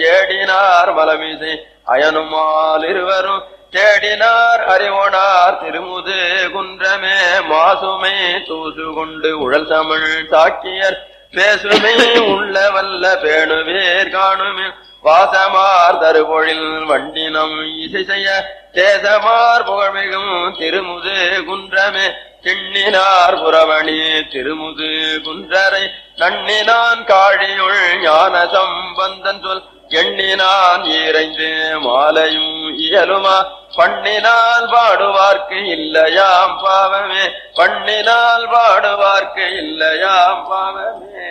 ஏடினார் மலமிசை அயனுமால் இருவரும் தேடினார் அறிவோனார் திருமுது குன்றமே மாசுமை தூசு கொண்டு உழல் தமிழ் தாக்கியர் பேசுமே உள்ள வல்ல பேணுவேர் காணுமே வாசமார் தருபொழில் வண்டினம் இசை செய்ய தேசமார் புகழ்மிகும் திருமுது குன்றமே திண்ணினார் புறவணி திருமுது குன்றரை நன்னினான் காழியுள் ஞான சம்பந்தன் சொல் எண்ணினான் ஈரைந்து மாலையும் இயலுமா பண்ணினால் பாடுவார்க்கு இல்லையாம் பாவமே பண்ணினால் பாடுவார்க்கு இல்லையாம் பாவமே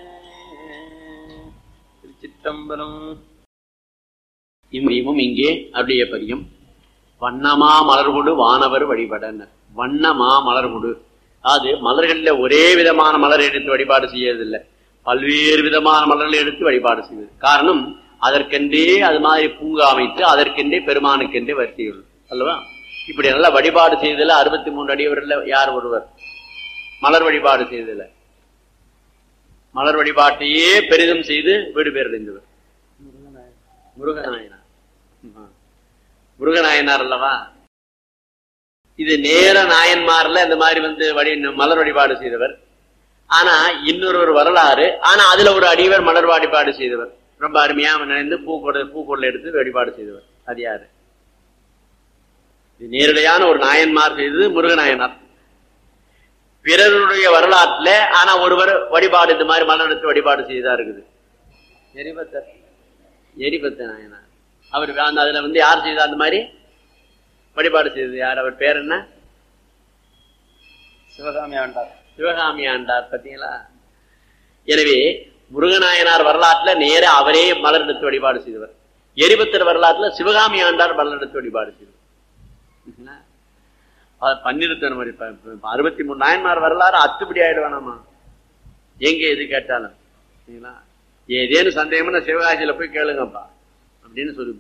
திருச்சிற்றம்பலம் இம்மியமும் இங்கே அப்படியே பதியம் வண்ணமா மலர்கொடு வானவர் வழிபடனர் வண்ணமா மலர்கொடு அது மலர்கள்ல ஒரே விதமான மலர் எடுத்து வழிபாடு செய்யறதில்லை பல்வேறு விதமான மலர்களை எடுத்து வழிபாடு செய்வது காரணம் அதற்கென்றே அது மாதிரி பூங்கா அமைத்து அதற்கென்றே பெருமானுக்கென்றே வரிசைகள் அல்லவா இப்படி நல்லா வழிபாடு செய்ததில் அறுபத்தி மூன்று அடியவரில் யார் ஒருவர் மலர் வழிபாடு செய்ததில்லை மலர் வழிபாட்டையே பெரிதும் செய்து வீடு பேர் அடைந்தவர் முருகநாயனார் ஆமா. முருகநாயனார் அல்லவா இது நேர நாயன்மார்ல இந்த மாதிரி வந்து வழி மலர் வழிபாடு செய்தவர் ஆனா இன்னொரு ஒரு வரலாறு ஆனா அதுல ஒரு அடியவர் மலர் வழிபாடு செய்தவர் ரொம்ப அருமையா நினைந்து பூக்கொடை பூக்கொடை எடுத்து வழிபாடு செய்தவர் அது யாரு இது நேரடியான ஒரு நாயன்மார் செய்தது முருகநாயனார் பிறருடைய வரலாற்றுல ஆனா ஒருவர் வழிபாடு இந்த மாதிரி மலர் எடுத்து வழிபாடு செய்ததா இருக்குது எரிபத்தர் எரிபத்த நாயனார் அவர் அந்த அதுல வந்து யார் செய்தா அந்த மாதிரி வழிபாடு செய்தது யார் அவர் பேர் என்ன சிவகாமி ஆண்டார் சிவகாமி ஆண்டார் பார்த்தீங்களா எனவே முருகநாயனார் வரலாற்றுல நேர அவரே மலர் எடுத்து வழிபாடு செய்தவர் எரிபத்தர் வரலாற்றுல சிவகாமி ஆண்டார் மலர் எடுத்து வழிபாடு செய்தவர் சரிங்களா? அது பன்னிருத்தன் மாதிரி இப்ப- இப்ப அறுபத்தி மூணு நாயன்மார் வரலாறு அத்துப்படி ஆயிடுவானாமா எங்க எது கேட்டாலும் சரிங்களா ஏதேனும் சந்தேகம்னா சிவகாசியில போய் கேளுங்கப்பா அப்படின்னு சொல்லி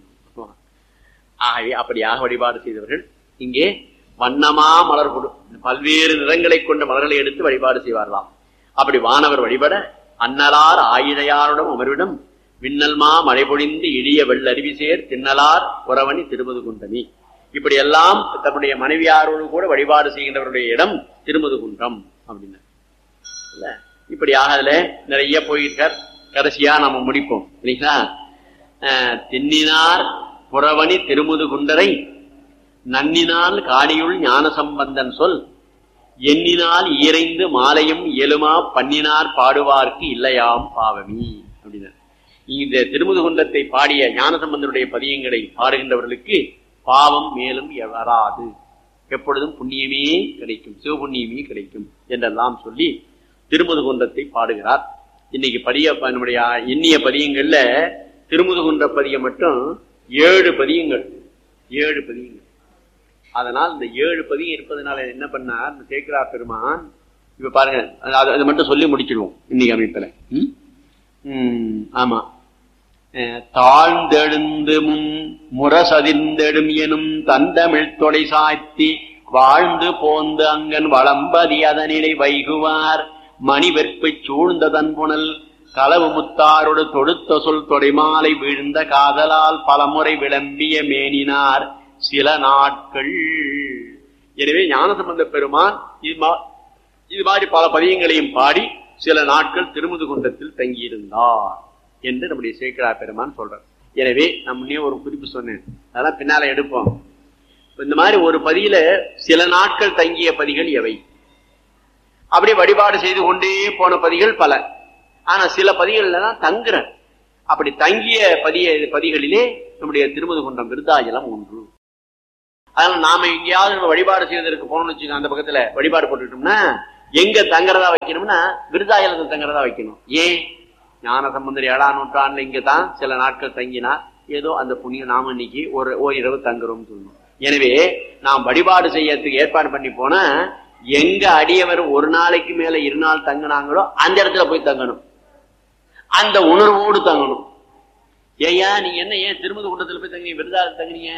ஆகவே அப்படியாக வழிபாடு செய்தவர்கள் இங்கே வண்ணமா மலர் கொடு பல்வேறு நிறங்களை கொண்ட மலர்களை எடுத்து வழிபாடு செய்வார்களாம் அப்படி வானவர் வழிபட அன்னலார் ஆயிழையாருடன் அமர்விடம் விண்ணல்மா மழை பொழிந்து இடிய வெள்ளருவி சேர் தின்னலார் உறவணி திருமது குண்டமி இப்படி எல்லாம் தன்னுடைய மனைவியாரோடு கூட வழிபாடு செய்கின்றவருடைய இடம் திருமது குன்றம் அப்படின்னு இல்ல இப்படியாக அதுல நிறைய போயிருக்கார் கடைசியா நம்ம முடிப்போம் இல்லைங்களா அஹ், தென்னினார் புறவணி திருமுது குண்டரை நன்னினால் காணியுள் ஞான சம்பந்தன் சொல் எண்ணினால் ஈரைந்து மாலையும் இயலுமா பண்ணினார் பாடுவார்க்கு இல்லையாம் பாவமி அப்படின்னார் இந்த திருமுது குண்டத்தை பாடிய ஞானசம்பந்தனுடைய பதியங்களை பாடுகின்றவர்களுக்கு பாவம் மேலும் வராது எப்பொழுதும் புண்ணியமே கிடைக்கும் சிவபுண்ணியமே கிடைக்கும் என்றெல்லாம் சொல்லி திருமுதுகுன்றத்தை பாடுகிறார் இன்னைக்கு பதிய நம்முடைய எண்ணிய பதியங்கள்ல திருமுதுகுன்ற பதியம் மட்டும் ஏழு பதியங்கள் ஏழு பதியங்கள் அதனால் இந்த ஏழு பதியம் இருப்பதனால என்ன பண்ணார் இந்த சேக்கரா பெருமான் இப்ப பாருங்க அது அது மட்டும் சொல்லி முடிச்சிடுவோம் இன்னைக்கு அமைப்புல ம்? ம், ஆமா அஹ், தாழ்ந்தெழுந்து முன் முரசதிர்ந்தெடும் எனும் தந்தமிழ் தொலை சாய்த்தி வாழ்ந்து போந்து அங்கன் வளம்பதி அதனிலை வைகுவார் மணி வெற்பைச் சூழ்ந்த தன்புணல் களவு முத்தாரோடு தொடுத்த சொல் தொடைமாலை வீழ்ந்த காதலால் பலமுறை விளம்பிய மேனினார் சில நாட்கள் எனவே ஞானசம்பந்த பெருமான் இது மா- இது மாதிரி பல பதியங்களையும் பாடி சில நாட்கள் திருமுது குண்டத்தில் தங்கியிருந்தார் என்று நம்முடைய சேக்கரா பெருமான் சொல்றார் எனவே நான் முன்னே ஒரு குறிப்பு சொன்னேன் அதெல்லாம் பின்னால எடுப்போம் இப்ப இந்த மாதிரி ஒரு பதியில சில நாட்கள் தங்கிய பதிகள் எவை அப்படியே வழிபாடு செய்து கொண்டே போன பதிகள் பல ஆனா சில பதிகள்ல தான் தங்குற அப்படி தங்கிய பதிய பதிகளிலே நம்முடைய திருமுது குன்றம் விருத்தாஜலம் ஒன்று அதனால நாம எங்கேயாவது நம்ம வழிபாடு செய்வதற்கு போகணும்னு வச்சுக்கோங்க அந்த பக்கத்துல வழிபாடு போட்டுட்டோம்னா எங்க தங்குறதா வைக்கணும்னா விருதாயலத்தில் தங்குறதா வைக்கணும் ஏன் ஞான சம்பந்தர் ஏழாம் நூற்றாண்டுல இங்க தான் சில நாட்கள் தங்கினா ஏதோ அந்த புண்ணிய நாம இன்னைக்கு ஒரு ஓரிரவு தங்குறோம்னு சொல்லணும் எனவே நாம் வழிபாடு செய்யறதுக்கு ஏற்பாடு பண்ணி போனா எங்க அடியவர் ஒரு நாளைக்கு மேல இரு நாள் தங்கினாங்களோ அந்த இடத்துல போய் தங்கணும் அந்த உணர்வோடு தங்கணும் ஏய்யா நீங்க என்ன ஏன் திருமதி குண்டத்துல போய் தங்குறீங்க விருதாவில் தங்குறீங்க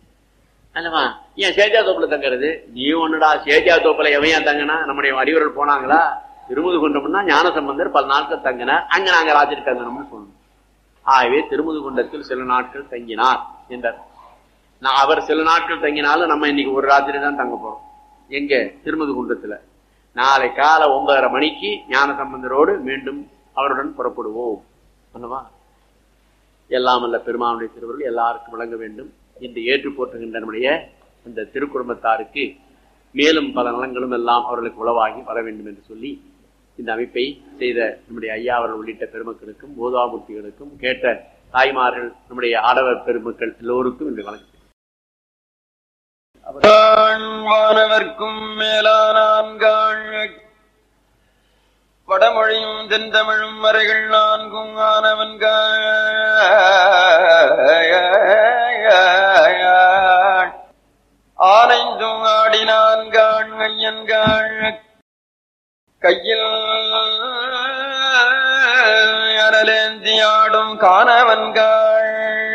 அல்லவா ஏன் சேஜா தோப்புல தங்குறது நீ ஒண்ணுடா சேஜா தோப்புல எவன் ஏன் தங்கினா நம்முடைய அறிவுரைகள் போனாங்களா திருமுது கொண்டோம்னா ஞான சம்பந்தர் பல நாட்கள் தங்கினார் அங்க நாங்க ராத்திரி தங்கணும்னு சொல்லணும் ஆகவே திருமுதுகுண்டத்தில் சில நாட்கள் தங்கினார் என்றார் நான் அவர் சில நாட்கள் தங்கினாலும் நம்ம இன்னைக்கு ஒரு ராத்திரி தான் தங்க போறோம் எங்க திருமுதுகுண்டத்துல நாளை காலை ஒன்பதரை மணிக்கு ஞான சம்பந்தரோடு மீண்டும் அவருடன் புறப்படுவோம் அல்லவா எல்லாம் அல்ல பெருமானுடைய திருவருள் எல்லாருக்கும் வழங்க வேண்டும் என்று ஏற்று போற்றுகின்ற நம்முடைய அந்த திருக்குடும்பத்தாருக்கு மேலும் பல நலங்களும் எல்லாம் அவர்களுக்கு உளவாகி வர வேண்டும் என்று சொல்லி இந்த அமைப்பை செய்த நம்முடைய ஐயா அவர்கள் உள்ளிட்ட பெருமக்களுக்கும் போதாமூர்த்திகளுக்கும் கேட்ட தாய்மார்கள் நம்முடைய ஆடவர் பெருமக்கள் எல்லோருக்கும் இன்று வழங்க வானவர்க்கும் மேலானான்காள் வடமொழியும் தென்தமிழும் மறைகள் நான்கும் ஆனவன்காள் ஆனைந்தும் ஆடினான்காள் ஐயன்காள் கையில் அனலேந்தி ஆடும் காணவன்காள்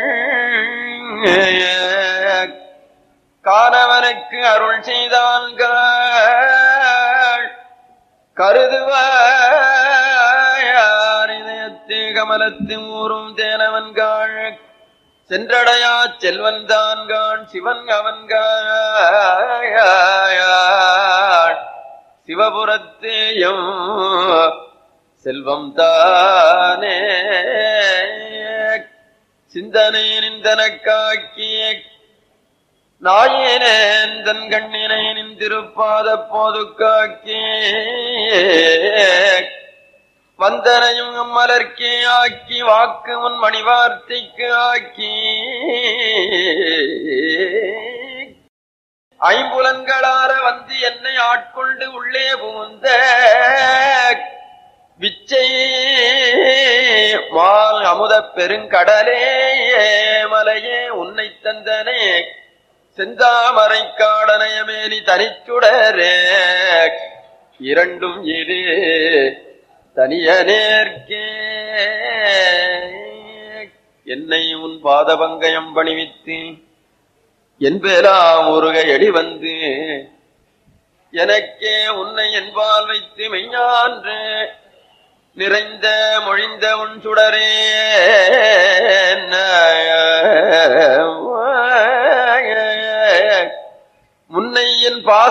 காணவனுக்கு அருள் செய்தான்கள் கருதுவார் இதயத்து கமலத்து ஊரும் தேனவன்காள் சென்றடையா செல்வன் தான்கான் சிவன் அவன்காள் சிவபுரத்தேயும் செல்வம் தானே சிந்தனை நிந்தனக்காக்கிய நாயேனேன் தன் கண்ணினை நின்றிருப்பாத போது காக்கி வந்தனையும் மலர்க்கே ஆக்கி வாக்கு முன் மணிவார்த்தைக்கு ஆக்கி ஐம்புலன்களார வந்து என்னை ஆட்கொண்டு உள்ளே புகுந்த விச்சை மால் அமுத பெருங்கடலே மலையே உன்னை தந்தனே செந்தாமரை காடனயமேனி தனிச்சுடரே இரண்டும் இரு தனிய நேர்க்கே என்னை உன் பாதபங்கயம் பணிவித்து என்பேலாம் முருக எடி வந்து எனக்கே உன்னை என்பால் வைத்து மெய்ஞான்று நிறைந்த மொழிந்த உன் சுடரே